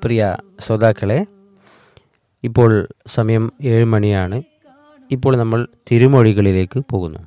പ്രിയ ശ്രോതാക്കളെ ഇപ്പോൾ സമയം ഏഴ് മണിയാണ് ഇപ്പോൾ നമ്മൾ തിരുമൊഴികളിലേക്ക് പോകുന്നു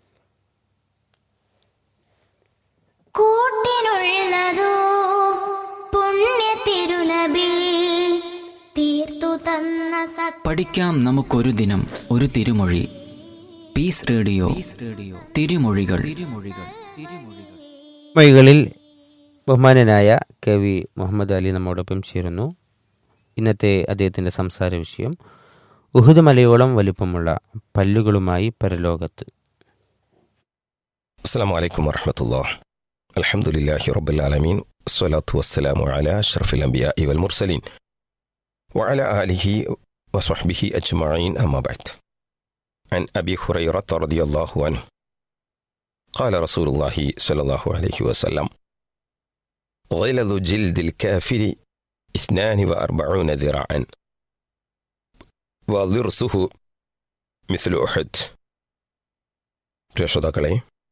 കൂട്ടിനുള്ളതോ പുണ്യ തിരുനബി തീർത്തു തന്ന സത് പഠിക്കാം നമുക്കൊരു ദിനം ഒരു തിരുമൊഴി പീസ് റേഡിയോ റേഡിയോ തിരുമൊഴികൾ തിരുമൊഴികൾ തിരുമൊഴികൾ മൊഴികളിൽ ബഹുമാനനായ കവി മുഹമ്മദ് അലി നമ്മോടൊപ്പം ചേരുന്നു ഇന്നത്തെ അദ്ദേഹത്തിൻ്റെ സംസാര വിഷയം ഉഹുദ് മലയോളം വലുപ്പമുള്ള പല്ലുകളുമായി പരലോകത്ത് السلام عليكم ورحمة الله الحمد لله رب العالمين الصلاة والسلام على أشرف الأنبياء والمرسلين وعلى آله وصحبه أجمعين أما بعد عن أبي هريرة رضي الله عنه قال رسول الله صلى الله عليه وسلم غلظ جلد الكافر اثنان وأربعون ذراعا وضرسه مثل أحد പ്രിയശ്രോതാക്കളെ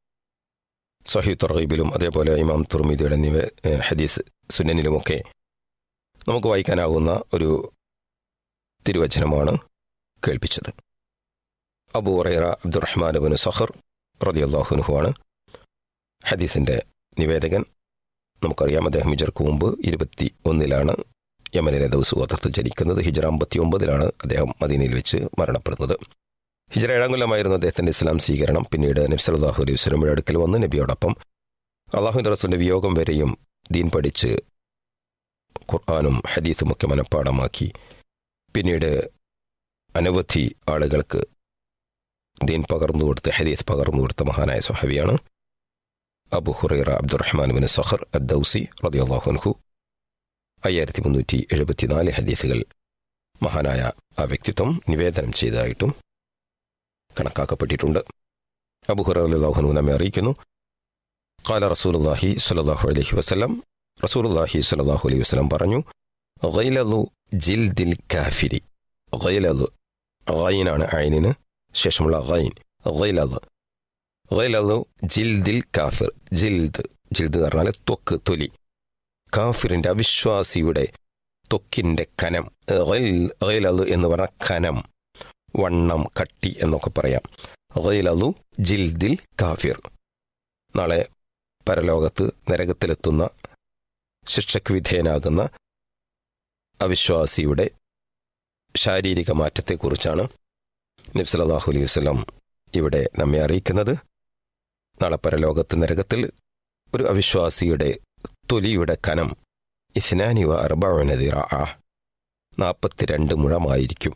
സഹി തർഗീബിലും അതേപോലെ ഇമാം തുർമിദിയുടെ നിവ ഏഹ് ഹദീസ് സുന്നനിലുമൊക്കെ നമുക്ക് വായിക്കാനാകുന്ന ഒരു തിരുവചനമാണ് കേൾപ്പിച്ചത് Abu Huraira Abdurrahman bin Sahar റതിയല്ലാഹുനുഹുവാണ് ഹദീസിൻ്റെ നിവേദകൻ നമുക്കറിയാം അദ്ദേഹം ഹിജർക്ക് മുമ്പ് ഇരുപത്തി ഒന്നിലാണ് യമനിലെ ദൗസുഗോത്രത്തിൽ ജനിക്കുന്നത് ഹിജറ അമ്പത്തി ഒമ്പതിലാണ് അദ്ദേഹം മദീനയിൽ വെച്ച് മരണപ്പെടുന്നത് ഹിജറ ഏഴാം കൊല്ലമായിരുന്നു അദ്ദേഹത്തിന്റെ ഇസ്ലാം സ്വീകരണം പിന്നീട് നബി സല്ലല്ലാഹു അലൈഹി വസല്ലമയുടെ അടുക്കൽ വന്ന് നബിയോടൊപ്പം അള്ളാഹുവിന്റെ റസൂലിന്റെ വിയോഗം വരെയും ദീൻ പഠിച്ച് ഖുർആാനും ഹദീസും ഒക്കെ മനഃപ്പാടമാക്കി പിന്നീട് അനവധി ആളുകൾക്ക് ദീൻ പകർന്നു കൊടുത്ത് ഹദീസ് പകർന്നു കൊടുത്ത മഹാനായ സ്വഹബിയാണ് Abu Huraira Abdurrahman bin Sahar Addausi റളിയല്ലാഹു അൻഹു അയ്യായിരത്തി മുന്നൂറ്റി എഴുപത്തിനാല് ഹദീസുകൾ മഹാനായ ആ വ്യക്തിത്വം നിവേദനം ചെയ്തതായിട്ടും കണക്കാക്കപ്പെട്ടിട്ടുണ്ട് അബുഹുറഹു നമ്മെ അറിയിക്കുന്നു കാല റസൂലുല്ലാഹി സ്വല്ലല്ലാഹു അലൈഹി വസല്ലം റസൂലുല്ലാഹി സ്വല്ലല്ലാഹു അലൈഹി വസല്ലം പറഞ്ഞു ഗൈലു ജിൽദിൽ കാഫിരി ഗൈലു ഗൈനാണ് ഐനിന് ശേഷമുള്ള ഗൈൻ ഗൈലു ഗൈലു ജിൽദിൽ കാഫിർ ജിൽദ് ജിൽദ് എന്ന് പറഞ്ഞാൽ ത്വക്ക് തൊലി കാഫിറിന്റെ അവിശ്വാസിയുടെ ത്വക്കിന്റെ കനം ഗൈലു എന്ന് പറഞ്ഞ കനം വണ്ണം കട്ടി എന്നൊക്കെ പറയാം ഗൈലു ജിൽദിൽ കാഫിർ നാളെ പരലോകത്ത് നരകത്തിലെത്തുന്ന ശിക്ഷയ്ക്ക് വിധേയനാകുന്ന അവിശ്വാസിയുടെ ശാരീരിക മാറ്റത്തെക്കുറിച്ചാണ് നബ്സലാഹു അലൈഹി വസ്ലം ഇവിടെ നമ്മെ അറിയിക്കുന്നത് നാളെ പരലോകത്ത് നരകത്തിൽ ഒരു അവിശ്വാസിയുടെ തൊലിയുടെ കനം ഇസ്നാനിവ അർബനദിറ നാൽപ്പത്തിരണ്ട് മുഴമായിരിക്കും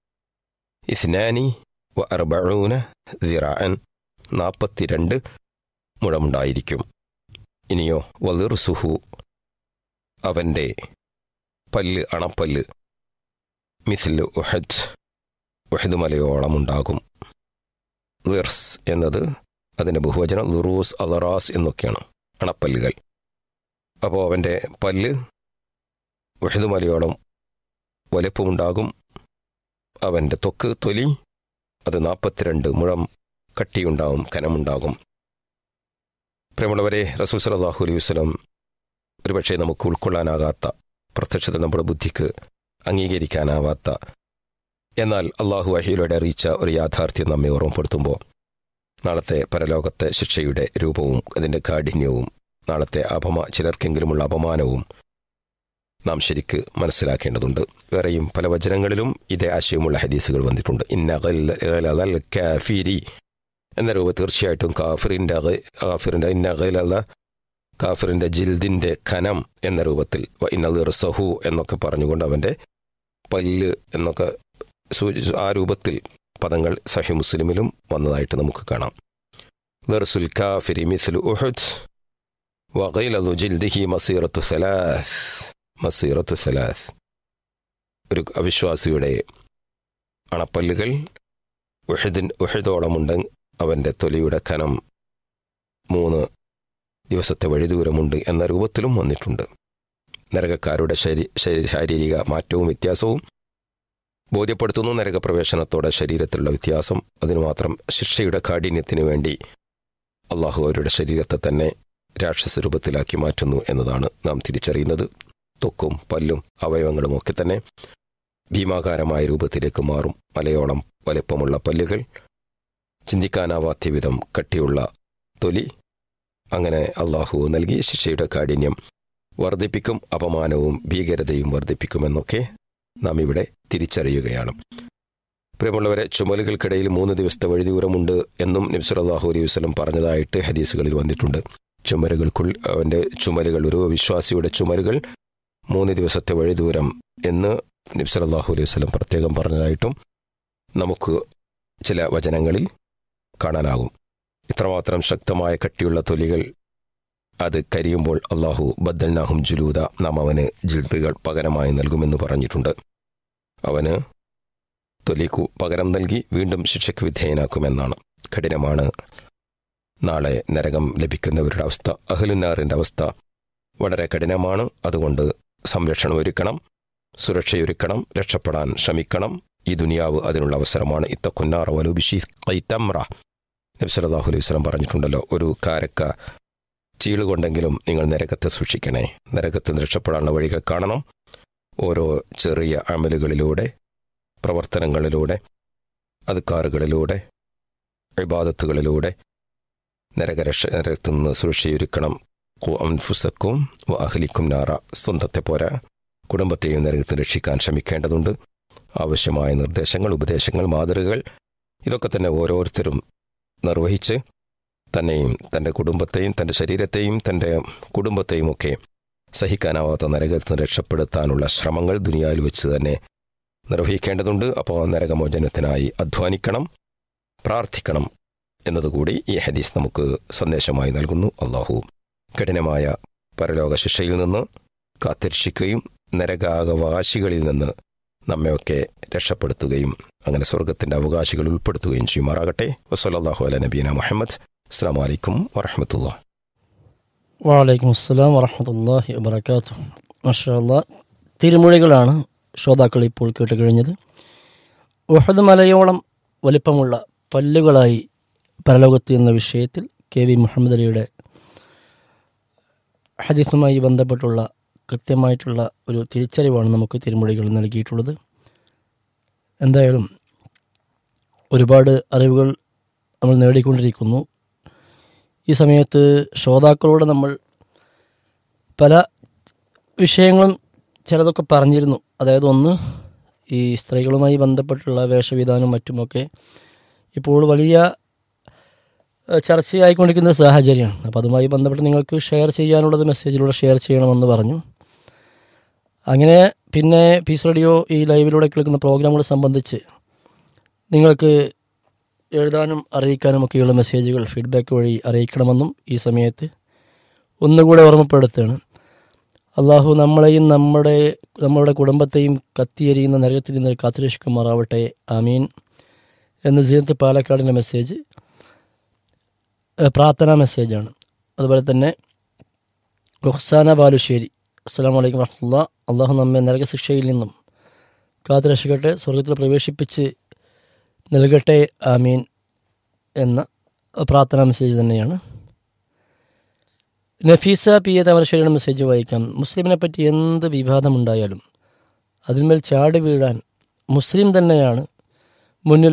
ഇസ്നാനി വ അർബഊന ദിറാൻ നാൽപ്പത്തിരണ്ട് മുഴമുണ്ടായിരിക്കും ഇനിയോ വലിർസുഹു അവൻ്റെ പല്ല് അണപ്പല്ല് മിസിൽ ഉഹദ് ഉഹദ് മലയോളം ഉണ്ടാകും ലിർസ് എന്നത് അതിൻ്റെ ബഹുവചനം ലുറൂസ് അലറാസ് എന്നൊക്കെയാണ് അണപ്പല്ലുകൾ അപ്പോൾ അവൻ്റെ പല്ല് ഉഹദ് മലയോളം വലുപ്പമുണ്ടാകും അവൻ്റെ ത്വക്ക് തൊലി അത് നാൽപ്പത്തിരണ്ട് മുഴം കട്ടിയുണ്ടാവും കനമുണ്ടാകും പ്രിയമുള്ളവരെ റസൂൽ സലാഹു അലൈഹി വസ്ലം ഒരുപക്ഷെ നമുക്ക് ഉൾക്കൊള്ളാനാകാത്ത പ്രത്യക്ഷത്തിൽ നമ്മുടെ ബുദ്ധിക്ക് അംഗീകരിക്കാനാവാത്ത എന്നാൽ അള്ളാഹു അഹിയിലൂടെ അറിയിച്ച ഒരു യാഥാർത്ഥ്യം നമ്മെ ഓർമ്മപ്പെടുത്തുമ്പോൾ നാളത്തെ പരലോകത്തെ ശിക്ഷയുടെ രൂപവും അതിൻ്റെ കാഠിന്യവും നാളത്തെ അപമാ ചിലർക്കെങ്കിലുമുള്ള അപമാനവും നാം ശരിക്ക് മനസ്സിലാക്കേണ്ടതുണ്ട് വേറെയും പല വചനങ്ങളിലും ഇതേ ആശയമുള്ള ഹദീസുകൾ വന്നിട്ടുണ്ട് ഇന്ന കാഫിരി എന്ന രൂപ തീർച്ചയായിട്ടും കാഫിറിൻ്റെ കാഫിറിൻ്റെ ഇന്ന ഗലല കാഫിറിൻ്റെ ജിൽദിൻ്റെ ഖനം എന്ന രൂപത്തിൽ ഇന്നലിർ സഹു എന്നൊക്കെ പറഞ്ഞുകൊണ്ട് അവൻ്റെ പല്ല് എന്നൊക്കെ സൂചി ആ രൂപത്തിൽ പദങ്ങൾ സഹി മുസ്ലിമിലും വന്നതായിട്ട് നമുക്ക് കാണാം ദർസുൽ കാഫിരി മിസ്ലു ഉഹുദ് വഗൈലു ജിൽദിഹി മസീറത്തു സലാസ് മസീറത്തു സലാസ് ഒരു അവിശ്വാസിയുടെ അണപ്പല്ലുകൾ ഉഹദിൻ ഉഹദോളമുണ്ട് അവൻ്റെ തൊലിയുടെ കനം മൂന്ന് ദിവസത്തെ വഴിദൂരമുണ്ട് എന്ന രൂപത്തിലും വന്നിട്ടുണ്ട് നരകക്കാരുടെ ശരീ ശാരീരിക മാറ്റവും വ്യത്യാസവും ബോധ്യപ്പെടുത്തുന്നു നരകപ്രവേശനത്തോടെ ശരീരത്തിലുള്ള വ്യത്യാസം അതിനു മാത്രം ശിക്ഷയുടെ കാഠിന്യത്തിനു വേണ്ടി അള്ളാഹു അവരുടെ ശരീരത്തെ തന്നെ രാക്ഷസ രൂപത്തിലാക്കി മാറ്റുന്നു എന്നതാണ് നാം തിരിച്ചറിയുന്നത് തൊക്കും പല്ലും അവയവങ്ങളും ഒക്കെ തന്നെ ഭീമാകാരമായ രൂപത്തിലേക്ക് മാറും മലയോളം വലിപ്പമുള്ള പല്ലുകൾ ചിന്തിക്കാനാവാത്ത വിധം കട്ടിയുള്ള തൊലി അങ്ങനെ അള്ളാഹു നൽകി ശിക്ഷയുടെ കാഠിന്യം വർദ്ധിപ്പിക്കും അപമാനവും ഭീകരതയും വർദ്ധിപ്പിക്കുമെന്നൊക്കെ നാം ഇവിടെ തിരിച്ചറിയുകയാണ് പ്രിയമുള്ളവരെ ചുമലുകൾക്കിടയിൽ മൂന്ന് ദിവസത്തെ വഴിദൂരമുണ്ട് എന്നും നബ്സുൽ അള്ളാഹു അലൈഹി വസ്ലം പറഞ്ഞതായിട്ട് ഹദീസുകളിൽ വന്നിട്ടുണ്ട് ചുമലുകൾക്കുൾ അവൻ്റെ ചുമലുകൾ ഒരു വിശ്വാസിയുടെ ചുമലുകൾ മൂന്ന് ദിവസത്തെ വഴിദൂരം എന്ന് നബ്സുൽ അള്ളാഹു അലൈഹി വസ്ലം പ്രത്യേകം പറഞ്ഞതായിട്ടും നമുക്ക് ചില വചനങ്ങളിൽ കാണാനാകും ഇത്രമാത്രം ശക്തമായ കട്ടിയുള്ള തൊലികൾ അത് കരിയുമ്പോൾ അള്ളാഹു ബദ്ദൽനാഹും ജുലൂദ നാം അവന് ജിൽബുകൾ പകരമായി നൽകുമെന്ന് പറഞ്ഞിട്ടുണ്ട് അവന് തൊലിക്കു പകരം നൽകി വീണ്ടും ശിക്ഷയ്ക്ക് വിധേയനാക്കുമെന്നാണ് കഠിനമാണ് നാളെ നരകം ലഭിക്കുന്നവരുടെ അവസ്ഥ അഹ്ലുന്നാറിൻ്റെ അവസ്ഥ വളരെ കഠിനമാണ് അതുകൊണ്ട് സംരക്ഷണം ഒരുക്കണം സുരക്ഷയൊരുക്കണം രക്ഷപ്പെടാൻ ശ്രമിക്കണം ഈ ദുനിയാവ് അതിനുള്ള അവസരമാണ് ഇത്തക്കുന്നാറ വലുബിഷി കൈത്തമ്ര നബ്സലാഹു അലൈഹി വസ്ലം പറഞ്ഞിട്ടുണ്ടല്ലോ ഒരു കാരക്ക ചീളുകൊണ്ടെങ്കിലും നിങ്ങൾ നരകത്തെ സൂക്ഷിക്കണേ നരകത്തിൽ നിന്ന് രക്ഷപ്പെടാനുള്ള വഴികൾ കാണണം ഓരോ ചെറിയ അമലുകളിലൂടെ പ്രവർത്തനങ്ങളിലൂടെ അതുക്കാറുകളിലൂടെ ഇബാദത്തുകളിലൂടെ നരകരക്ഷ നരകത്തിൽ നിന്ന് സുരക്ഷയൊരുക്കണം അൻഫുസക്കും അഹ്ലിക്കും നാറ സ്വന്തത്തെ പോരാ കുടുംബത്തെയും നരകത്തിൽ രക്ഷിക്കാൻ ശ്രമിക്കേണ്ടതുണ്ട് ആവശ്യമായ നിർദ്ദേശങ്ങൾ ഉപദേശങ്ങൾ മാതൃകകൾ ഇതൊക്കെ തന്നെ ഓരോരുത്തരും നിർവഹിച്ച് തന്നെയും തൻ്റെ കുടുംബത്തെയും തൻ്റെ ശരീരത്തെയും തൻ്റെ കുടുംബത്തെയും ഒക്കെ സഹിക്കാനാവാത്ത നരകത്തിൽ നിന്ന് രക്ഷപ്പെടുത്താനുള്ള ശ്രമങ്ങൾ ദുനിയാവിൽ വെച്ച് തന്നെ നിർവഹിക്കേണ്ടതുണ്ട് അപ്പോൾ നരകമോചനത്തിനായി അധ്വാനിക്കണം പ്രാർത്ഥിക്കണം എന്നതുകൂടി ഈ ഹദീസ് നമുക്ക് സന്ദേശമായി നൽകുന്നു അള്ളാഹു കഠിനമായ പരലോക ശിക്ഷയിൽ നിന്ന് കാത്തിരക്ഷിക്കുകയും നരകാവകാശികളിൽ നിന്ന് നമ്മയൊക്കെ രക്ഷപ്പെടുത്തുകയും അങ്ങനെ സ്വർഗത്തിന്റെ അവകാശികൾ ഉൾപ്പെടുത്തുകയും ചെയ്യുമാറാകട്ടെ വസ്ലാഹു അല നബീന മുഹമ്മദ് അസ്സാം വലൈക്കും വറഹമത്തുള്ള വാലൈക്കും അസ്സലാം വറഹമത്തല്ലാഹി വബർക്കാത്തു മഷാല്ല തിരുമൊഴികളാണ് ശ്രോതാക്കൾ ഇപ്പോൾ കേട്ട് കഴിഞ്ഞത് ഉഹദ് മലയോളം വലിപ്പമുള്ള പല്ലുകളായി പരലോകത്ത് എന്ന വിഷയത്തിൽ കെ വി മുഹമ്മദ് അലിയുടെ ഹദീസുമായി ബന്ധപ്പെട്ടുള്ള കൃത്യമായിട്ടുള്ള ഒരു തിരിച്ചറിവാണ് നമുക്ക് തിരുമൊഴികൾ നൽകിയിട്ടുള്ളത് എന്തായാലും ഒരുപാട് അറിവുകൾ നമ്മൾ നേടിക്കൊണ്ടിരിക്കുന്നു ഈ സമയത്ത് ശ്രോതാക്കളോട് നമ്മൾ പല വിഷയങ്ങളും ചിലതൊക്കെ പറഞ്ഞിരുന്നു അതായത് ഒന്ന് ഈ സ്ത്രീകളുമായി ബന്ധപ്പെട്ടുള്ള വേഷവിധാനവും മറ്റുമൊക്കെ ഇപ്പോൾ വലിയ ഏഹ്, ചർച്ചയായിക്കൊണ്ടിരിക്കുന്ന സാഹചര്യമാണ് അപ്പോൾ അതുമായി ബന്ധപ്പെട്ട് നിങ്ങൾക്ക് ഷെയർ ചെയ്യാനുള്ളത് മെസ്സേജിലൂടെ ഷെയർ ചെയ്യണമെന്ന് പറഞ്ഞു അങ്ങനെ പിന്നെ പീസ് റേഡിയോ ഈ ലൈവിലൂടെ കേൾക്കുന്ന പ്രോഗ്രാമുകൾ സംബന്ധിച്ച് നിങ്ങൾക്ക് എഴുതാനും അറിയിക്കാനും ഒക്കെയുള്ള മെസ്സേജുകൾ ഫീഡ്ബാക്ക് വഴി അറിയിക്കണമെന്നും ഈ സമയത്ത് ഒന്നുകൂടെ ഓർമ്മപ്പെടുത്തുകയാണ് അള്ളാഹു നമ്മളെയും നമ്മുടെ നമ്മളുടെ കുടുംബത്തെയും കത്തിയെരിയുന്ന നരകത്തിൽ നിന്ന് കാത്തുരക്ഷിക്കുമാറാവട്ടെ ആമീൻ എന്ന് സീനത്ത് പാലക്കാടിൻ്റെ മെസ്സേജ് ഏഹ്, പ്രാർത്ഥനാ മെസ്സേജാണ് അതുപോലെ തന്നെ റുഹ്സാന ബാലുശ്ശേരി അസ്സാം വലൈക്കും വറഹമുല്ല അള്ളാഹു നമ്മെ നരകശിക്ഷയിൽ നിന്നും കാത്തുരക്ഷിക്കട്ടെ സ്വർഗത്തിൽ പ്രവേശിപ്പിച്ച് നൽകട്ടെ ആമീൻ എന്ന പ്രാർത്ഥനാ മെസ്സേജ് തന്നെയാണ് നഫീസ പി എ താമരശ്ശേരിയുടെ മെസ്സേജ് വായിക്കാം മുസ്ലിമിനെ പറ്റി എന്ത് വിവാദമുണ്ടായാലും അതിന്മേൽ ചാടി വീഴാൻ മുസ്ലിം തന്നെയാണ് മുന്നിൽ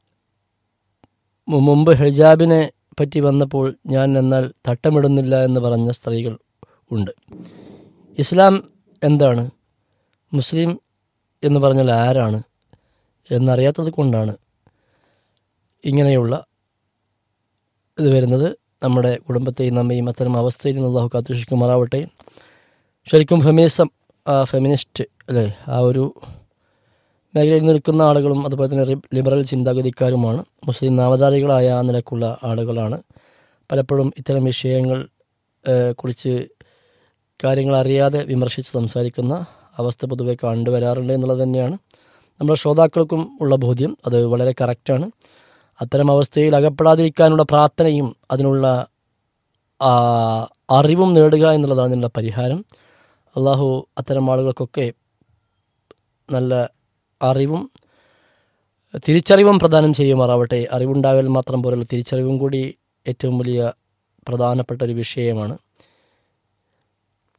മു- മുമ്പ് ഹിജാബിനെ പറ്റി വന്നപ്പോൾ ഞാൻ എന്നാൽ തട്ടമിടുന്നില്ല എന്ന് പറഞ്ഞ സ്ത്രീകൾ ഉണ്ട് ഇസ്ലാം എന്താണ് മുസ്ലിം എന്ന് പറഞ്ഞാൽ ആരാണ് എന്നറിയാത്തത് കൊണ്ടാണ് ഇങ്ങനെയുള്ള ഇത് വരുന്നത് നമ്മുടെ കുടുംബത്തെയും നമ്മയും അത്തരം അവസ്ഥയിൽ നിന്ന് അള്ളാഹു കാത്തുരക്ഷിക്കുമാറാവട്ടെ ശരിക്കും ഫെമിനിസം ആ ഫെമിനിസ്റ്റ് അല്ലേ ആ ഒരു മേഖലയിൽ നിൽക്കുന്ന ആളുകളും അതുപോലെ തന്നെ റി- ലിബറൽ ചിന്താഗതിക്കാരുമാണ് മുസ്ലിം നാമധാരികളായ ആ നിലക്കുള്ള ആളുകളാണ് പലപ്പോഴും ഇത്തരം വിഷയങ്ങൾ ഏഹ്, കുറിച്ച് കാര്യങ്ങൾ അറിയാതെ വിമർശിച്ച് സംസാരിക്കുന്ന അവസ്ഥ പൊതുവെ കണ്ടുവരാറുണ്ട് എന്നുള്ളത് തന്നെയാണ് നമ്മുടെ ശ്രോതാക്കൾക്കും ഉള്ള ബോധ്യം അത് വളരെ കറക്റ്റാണ് അത്തരം അവസ്ഥയിൽ അകപ്പെടാതിരിക്കാനുള്ള പ്രാർത്ഥനയും അതിനുള്ള ആ, അറിവും നേടുക എന്നുള്ളതാണ് ഇതിനുള്ള പരിഹാരം അള്ളാഹു അത്തരം ആളുകൾക്കൊക്കെ നല്ല അറിവും തിരിച്ചറിവും പ്രദാനം ചെയ്യുമാറാവട്ടെ അറിവുണ്ടായാൽ മാത്രം പോലുള്ള തിരിച്ചറിവും കൂടി ഏറ്റവും വലിയ പ്രധാനപ്പെട്ട ഒരു വിഷയമാണ്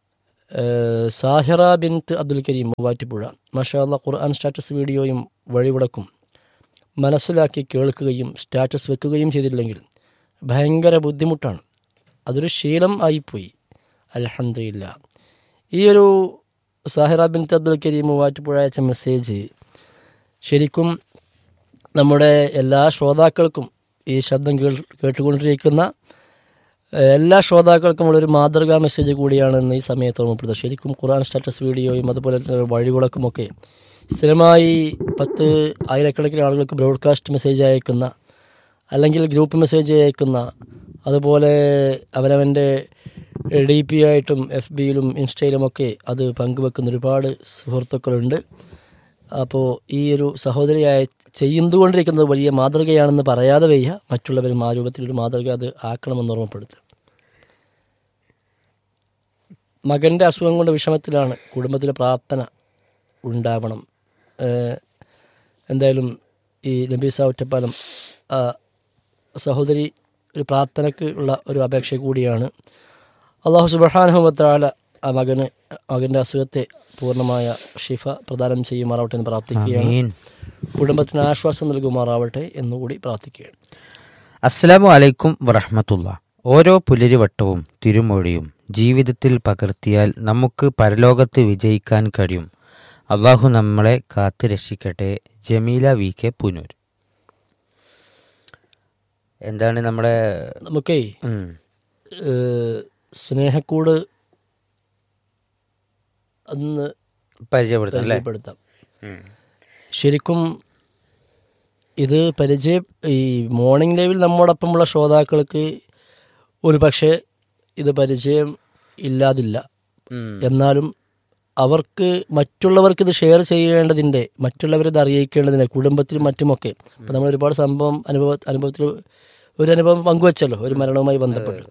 ഏഹ്, സാഹിറ ബിൻത്ത് അബ്ദുൽ കരീം മൂവാറ്റുപുഴ മഷാല്ല ഖുർആൻ സ്റ്റാറ്റസ് വീഡിയോയും വഴിവിടക്കും മനസ്സിലാക്കി കേൾക്കുകയും സ്റ്റാറ്റസ് വെക്കുകയും ചെയ്തില്ലെങ്കിൽ ഭയങ്കര ബുദ്ധിമുട്ടാണ് അതൊരു ശീലം ആയിപ്പോയി അലഹമില്ല ഈ ഒരു സാഹിറ ബിൻത്ത് അബ്ദുൽ കരീം മൂവാറ്റുപുഴ അയച്ച മെസ്സേജ് ശരിക്കും നമ്മുടെ എല്ലാ ശ്രോതാക്കൾക്കും ഈ ശബ്ദം കേൾ കേട്ടുകൊണ്ടിരിക്കുന്ന ഏഹ്, എല്ലാ ശ്രോതാക്കൾക്കും ഉള്ളൊരു മാതൃകാ മെസ്സേജ് കൂടിയാണെന്ന് ഈ സമയത്ത് ഓർമ്മപ്പെടുത്തുക ശരിക്കും ഖുർആൻ സ്റ്റാറ്റസ് വീഡിയോയും അതുപോലെ തന്നെ വഴിവിളക്കുമൊക്കെ സ്ഥിരമായി പത്ത് ആയിരക്കണക്കിന് ആളുകൾക്ക് ബ്രോഡ്കാസ്റ്റ് മെസ്സേജ് അയക്കുന്ന അല്ലെങ്കിൽ ഗ്രൂപ്പ് മെസ്സേജ് അയക്കുന്ന അതുപോലെ അവനവൻ്റെ ഡി പി ആയിട്ടും എഫ് ബിയിലും ഇൻസ്റ്റയിലുമൊക്കെ അത് പങ്കുവെക്കുന്ന ഒരുപാട് സുഹൃത്തുക്കളുണ്ട് അപ്പോൾ ഈ ഒരു സഹോദരിയായ ചെയ്യുന്നുകൊണ്ടിരിക്കുന്നത് വലിയ മാതൃകയാണെന്ന് പറയാതെ വയ്യ മറ്റുള്ളവരും ആ രൂപത്തിലൊരു മാതൃക അത് ആക്കണമെന്ന് ഓർമ്മപ്പെടുത്തുക മകൻ്റെ അസുഖം കൊണ്ട് വിഷമത്തിലാണ് കുടുംബത്തിലെ പ്രാർത്ഥന ഉണ്ടാവണം ഏഹ് എന്തായാലും ഈ നബീസ ഒറ്റപ്പാലം ആ, സഹോദരി ഒരു പ്രാർത്ഥനയ്ക്ക് ഉള്ള ഒരു അപേക്ഷ കൂടിയാണ് അള്ളാഹു സുബഹാനുഭവത്താല ആ മകന് മകൻ്റെ അസുഖത്തെ പൂർണ്ണമായ ഷിഫ പ്രദാനം ചെയ്യുമാറാവട്ടെ എന്ന് പ്രാർത്ഥിക്കുകയാണ് ആമീൻ. കുടുംബത്തിന് ആശ്വാസം നൽകുമാറാവട്ടെ എന്നുകൂടി പ്രാർത്ഥിക്കുകയാണ് അസ്സലാമു അലൈക്കും വറഹമത്തുള്ള ഓരോ പുലരിവട്ടവും തിരുമൊഴിയും ജീവിതത്തിൽ പകർത്തിയാൽ നമുക്ക് പരലോകത്ത് വിജയിക്കാൻ കഴിയും അള്ളാഹു നമ്മളെ കാത്തു രക്ഷിക്കട്ടെ ജമീല വി കെ പുനൂർ എന്താണ് നമ്മുടെ നമുക്കേ ഉം, ഏഹ്, സ്നേഹക്കൂട് അന്ന് പരിചയപ്പെടുത്താം അല്ലേ പരിചയപ്പെടുത്താം ശരിക്കും ഇത് പരിചയ ഈ മോർണിംഗ് ലൈവിൽ നമ്മോടൊപ്പമുള്ള ശ്രോതാക്കൾക്ക് ഒരു പക്ഷേ ഇത് പരിചയം ഇല്ലാതില്ല ഉം. എന്നാലും അവർക്ക് മറ്റുള്ളവർക്ക് ഇത് ഷെയർ ചെയ്യേണ്ടതിൻ്റെ മറ്റുള്ളവരിത് അറിയിക്കേണ്ടതിൻ്റെ കുടുംബത്തിലും മറ്റുമൊക്കെ അപ്പം നമ്മൾ ഒരുപാട് സംഭവം അനുഭവ അനുഭവത്തിൽ ഒരു അനുഭവം പങ്കുവച്ചല്ലോ ഒരു മരണവുമായി ബന്ധപ്പെട്ട്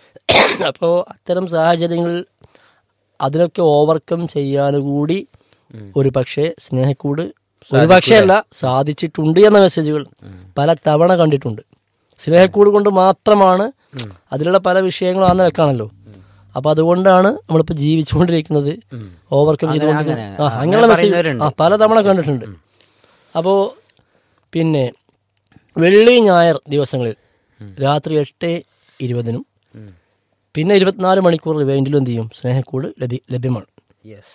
അപ്പോൾ അത്തരം സാഹചര്യങ്ങളിൽ അതിനൊക്കെ ഓവർകം ചെയ്യാനുകൂടി ഒരു പക്ഷേ സ്നേഹക്കൂട് ഒരു പക്ഷേ അല്ല സാധിച്ചിട്ടുണ്ട് എന്ന മെസ്സേജുകൾ പല തവണ കണ്ടിട്ടുണ്ട് സ്നേഹക്കൂട് കൊണ്ട് മാത്രമാണ് അതിലുള്ള പല വിഷയങ്ങളും ആന്ന് വെക്കാണല്ലോ അപ്പൊ അതുകൊണ്ടാണ് നമ്മളിപ്പോ ജീവിച്ചുകൊണ്ടിരിക്കുന്നത് ഓവർകം ചെയ്തുകൊണ്ട് അങ്ങനെ- ആ അങ്ങനെ അങ്ങനെയുള്ള മെസ്സേജ് പറയുന്നവരുണ്ട്. ആ പല തവണ കണ്ടിട്ടുണ്ട് അപ്പോൾ പിന്നെ വെള്ളി ഞായർ ദിവസങ്ങളിൽ രാത്രി എട്ട് ഇരുപതിനും പിന്നെ ഇരുപത്തിനാല് മണിക്കൂർ റിവൈൻഡിലും എന്ത് ചെയ്യും സ്നേഹക്കൂട് ലഭ്യ ലഭ്യമാണ് യെസ്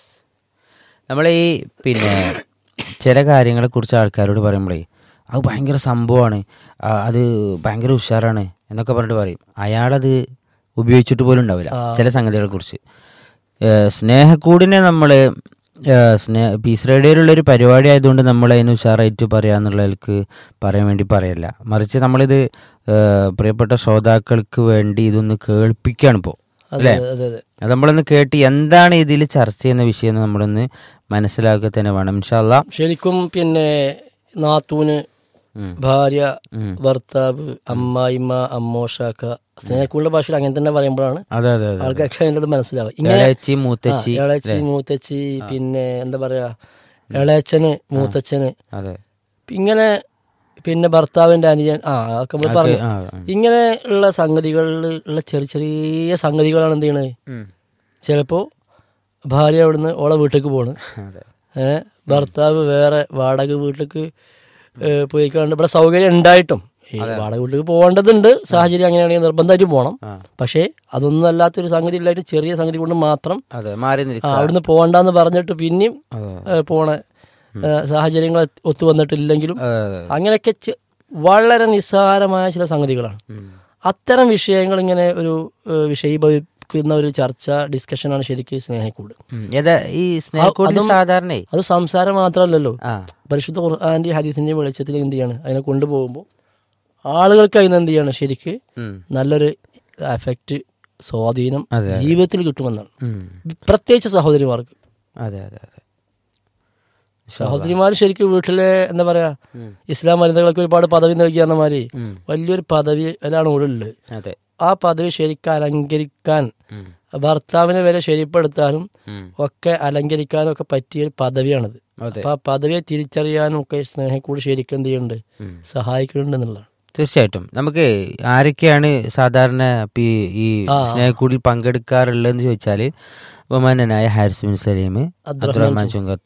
നമ്മൾ ഈ പിന്നെ ചില കാര്യങ്ങളെ കുറിച്ച് ആൾക്കാരോട് പറയുമ്പോഴേ അത് ഭയങ്കര സംഭവമാണ് ആ, അത് ഭയങ്കര ഉഷാറാണ് എന്നൊക്കെ പറഞ്ഞിട്ട് പറയും അയാളത് ഉപയോഗിച്ചിട്ട് പോലും ഉണ്ടാവില്ല ചില സംഗതികളെ കുറിച്ച് സ്നേഹക്കൂടിനെ നമ്മൾ സ്നേഹ പീസ് റേഡിയോയിലുള്ളൊരു പരിപാടി ആയതുകൊണ്ട് നമ്മൾ അതിന് ഉഷാറായിട്ട് പറയാന്നുള്ളതിലേക്ക് പറയാൻ വേണ്ടി പറയല്ല മറിച്ച് നമ്മളിത് ഏഹ്, പ്രിയപ്പെട്ട ശ്രോതാക്കൾക്ക് വേണ്ടി ഇതൊന്ന് കേൾപ്പിക്കുകയാണ് ഇപ്പോൾ അതെ അതെ അതെ അത് നമ്മളൊന്ന് കേട്ട് എന്താണ് ഇതിൽ ചർച്ച ചെയ്യുന്ന വിഷയം എന്ന് നമ്മളൊന്ന് മനസ്സിലാക്കുക തന്നെ വേണം ഇൻഷാല്ല ശരിക്കും പിന്നെ നാത്തൂന് ഭാര്യ ഭർത്താവ് അമ്മായിമ്മ അമ്മോഷാക്ക സ്നേഹക്കൂടിന്റെ ഭാഷയിൽ അങ്ങനെ തന്നെ പറയുമ്പോഴാണ് അതെ അതെ അതെ ആൾക്കാർക്ക് അതിൻ്റെ മനസ്സിലാവുക ഇങ്ങനെ ഇളയച്ചി മൂത്തച്ചി ആ, ഇളയച്ചി മൂത്തച്ചി പിന്നെ എന്താ പറയാ ഇളയച്ചന് മൂത്തച്ഛന് അതെ ഇങ്ങനെ പിന്നെ ഭർത്താവിന്റെ അനിയൻ ആ അതൊക്കെ നമ്മൾ പറഞ്ഞു ആ, ആ. ഇങ്ങനെ ഉള്ള സംഗതികളിൽ ഉള്ള ചെറിയ ചെറിയ സംഗതികളാണ് എന്ത് ചെയ്യണത് ഉം. ചിലപ്പോ ഭാര്യ അവിടുന്ന് ഓളെ വീട്ടിലേക്ക് പോണ് അതെ ഏഹ് ഭർത്താവ് വേറെ വാടക വീട്ടിലേക്ക് ഏഹ് പോയിക്കാണ്ട് ഇവിടെ സൗകര്യം ഉണ്ടായിട്ടും ഈ വാടക വീട്ടിലേക്ക് പോകേണ്ടതുണ്ട് സാഹചര്യം അങ്ങനെയാണെങ്കിൽ നിർബന്ധമായിട്ട് പോകണം ആ. പക്ഷേ അതൊന്നും അല്ലാത്തൊരു സംഗതി ഇല്ലായിട്ട് ചെറിയ സംഗതി കൊണ്ട് മാത്രം അതെ മാറി ആ, നിൽക്കുക അവിടുന്ന് പോകണ്ടെന്ന് പറഞ്ഞിട്ട് പിന്നെയും അതെ ഏഹ് പോണ ഏഹ് സാഹചര്യങ്ങൾ ഒത്തു വന്നിട്ടില്ലെങ്കിലും അതെ അതെ അങ്ങനെയൊക്കെ ചെ- വളരെ നിസ്സാരമായ ചില സംഗതികളാണ് അത്തരം വിഷയങ്ങൾ ഇങ്ങനെ ഒരു ഏഹ് വിഷയീഭവിക്കുന്ന ഒരു ചർച്ച ഡിസ്കഷനാണ് ശരിക്കും സ്നേഹക്കൂട് ഉം. ഏതാ ഈ സ്നേഹക്കൂടി അതും- സാധാരണ അത് സംസാരം മാത്രമല്ലല്ലോ ആ പരിശുദ്ധ ഖുർആാന്റെ ഹദീസിന്റെ വെളിച്ചത്തിൽ എന്ത് ചെയ്യാണ് അതിനെ കൊണ്ടുപോകുമ്പോൾ ആളുകൾക്ക് അതിന് എന്ത് ചെയ്യാണ് ശരിക്ക് ഉം. നല്ലൊരു എഫക്റ്റ് സ്വാധീനം അതെ, അതെ. ജീവിതത്തിൽ കിട്ടുമെന്നാണ് ഉം. പ്രത്യേകിച്ച് സഹോദരിമാർക്ക് അതെ അതെ അതെ സഹോദരിമാർ ശരിക്കും വീട്ടിലെ എന്താ പറയാ ഇസ്ലാം വനിതകൾക്ക് ഒരുപാട് പദവി നൽകിയ മാതിരി ഉം. വലിയൊരു പദവി അതിലാണ് ഉള്ളത് അതെ ആ പദവി ശരിക്കും അലങ്കരിക്കാൻ ഉം. ഭർത്താവിനെ വരെ ശരിപ്പെടുത്താനും ഉം. ഒക്കെ ഒക്കെ അലങ്കരിക്കാനും ഒക്കെ പറ്റിയ ഒരു പദവിയാണത് അതെ അപ്പൊ ആ പദവിയെ തിരിച്ചറിയാനും ഒക്കെ സ്നേഹക്കൂടി ശരിക്കും എന്ത് ചെയ്യുന്നുണ്ട് ഉം. സഹായിക്കുന്നുണ്ട് എന്നുള്ളതാണ് തീർച്ചയായിട്ടും നമുക്ക് ആരൊക്കെയാണ് സാധാരണ പി- ഈ ആ. സ്നേഹക്കൂടിൽ പങ്കെടുക്കാറുള്ളതെന്ന് ചോദിച്ചാൽ ബഹുമാനനായ ഹാരിസ് ബിൻ സലീം അബ്ദുറഹ്മാൻ അബ്ദുറഹ്മാൻ ചുങ്കത്ത